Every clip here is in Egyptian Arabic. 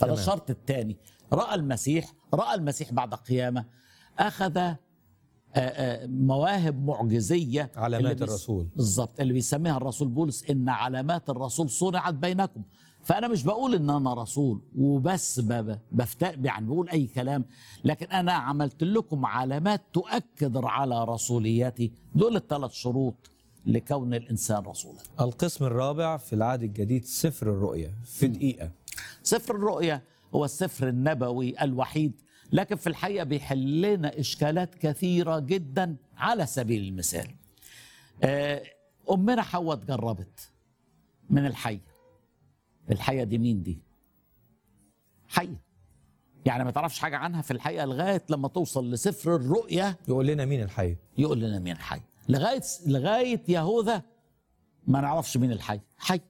فده تمام. الشرط الثاني راى المسيح راى المسيح بعد القيامه اخذ آه، آه، مواهب معجزيه علامات اللي بيس- الرسول. بالظبط اللي بيسميها الرسول بولس ان علامات الرسول صنعت بينكم فانا مش بقول ان انا رسول وبس ب- ب- بفتاء يعني بقول اي كلام لكن انا عملت لكم علامات تؤكد على رسوليتي دول الثلاث شروط لكون الانسان رسولا القسم الرابع في العهد الجديد سفر الرؤيا في دقيقة سفر الرؤيا هو السفر النبوي الوحيد لكن في الحقيقه بيحل لنا اشكالات كثيره جدا على سبيل المثال آه، امنا حواء اتجربت من الحيه الحيه دي مين دي حيه يعني ما تعرفش حاجه عنها في الحقيقه لغايه لما توصل لسفر الرؤيا يقول لنا مين الحي يقول لنا مين حي لغايه لغايه يهوذا ما نعرفش مين الحي حي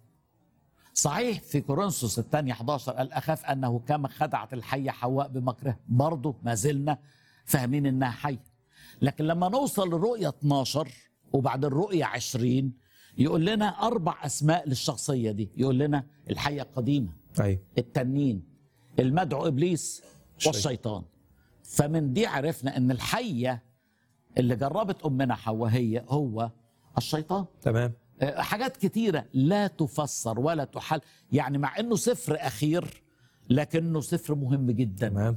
صحيح في كورنثوس الثانية 11 قال أخاف أنه كما خدعت الحية حواء بمكره برضه ما زلنا فاهمين إنها حي لكن لما نوصل لرؤية 12 وبعد الرؤية 20 يقول لنا أربع أسماء للشخصية دي يقول لنا الحية القديمة أي التنين المدعو ابليس والشيطان فمن دي عرفنا ان الحيه اللي جربت امنا حواء هي هو الشيطان تمام آه، حاجات كتيره لا تفسر ولا تحل يعني مع انه سفر اخير لكنه سفر مهم جدا تمام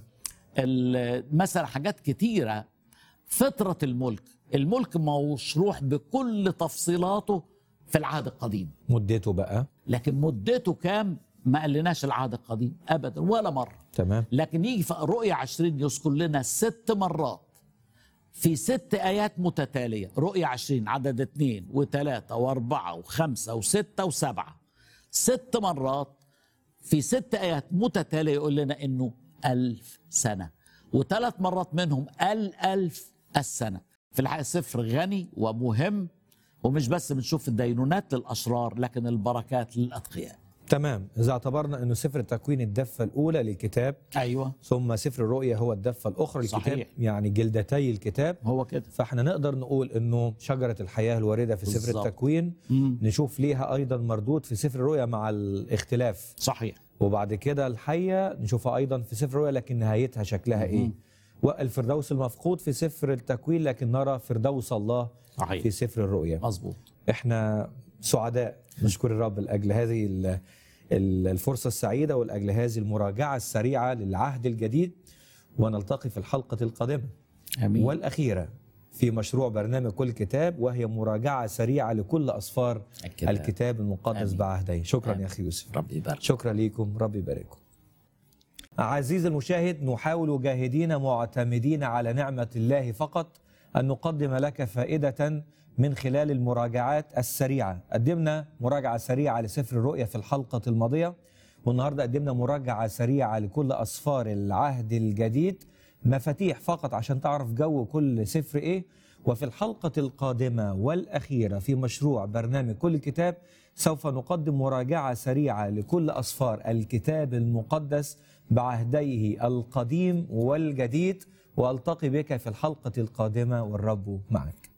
ال- مثلا حاجات كتيره فطره الملك الملك مشروح بكل تفصيلاته في العهد القديم مدته بقى لكن مدته كام ما قالناش العهد القديم ابدا ولا مره تمام لكن يجي في رؤيا 20 يذكر لنا ست مرات في ست آيات متتالية رؤيا 20 عدد اثنين وثلاثة وأربعة وخمسة وستة وسبعة ست مرات في ست آيات متتالية يقول لنا إنه ألف سنة وثلاث مرات منهم الألف السنة في الحقيقة سفر غني ومهم ومش بس بنشوف الدينونات للأشرار لكن البركات للأتقياء تمام إذا اعتبرنا أنه سفر التكوين الدفة الأولى للكتاب أيوة ثم سفر الرؤيا هو الدفة الأخرى للكتاب صحيح. يعني جلدتي الكتاب هو كده فاحنا نقدر نقول انه شجره الحياه الوارده في سفر بالظبط. التكوين مم. نشوف ليها ايضا مردود في سفر الرؤيا مع الاختلاف صحيح وبعد كده الحيه نشوفها ايضا في سفر الرؤيا لكن نهايتها شكلها ايه والفردوس المفقود في سفر التكوين لكن نرى فردوس الله صحيح. في سفر الرؤيا مظبوط احنا سعداء نشكر الرب لاجل هذه ال- ال- الفرصه السعيده ولاجل هذه المراجعه السريعه للعهد الجديد ونلتقي في الحلقه القادمه امين والأخيرة في مشروع برنامج كل كتاب وهي مراجعة سريعة لكل أسفار الكتاب. الكتاب, الكتاب المقدس آمين. بعهديه شكرا آمين. يا أخي يوسف ربي يبارك شكرا ليكم ربي يبارككم عزيزي المشاهد نحاول جاهدين معتمدين على نعمة الله فقط أن نقدم لك فائدة من خلال المراجعات السريعة قدمنا مراجعة سريعة لسفر الرؤيا في الحلقة الماضية والنهاردة قدمنا مراجعة سريعة لكل أسفار العهد الجديد مفاتيح فقط عشان تعرف جو كل سفر إيه وفي الحلقة القادمة والأخيرة في مشروع برنامج كل كتاب سوف نقدم مراجعة سريعة لكل أسفار الكتاب المقدس بعهديه القديم والجديد وألتقي بك في الحلقة القادمة والرب معك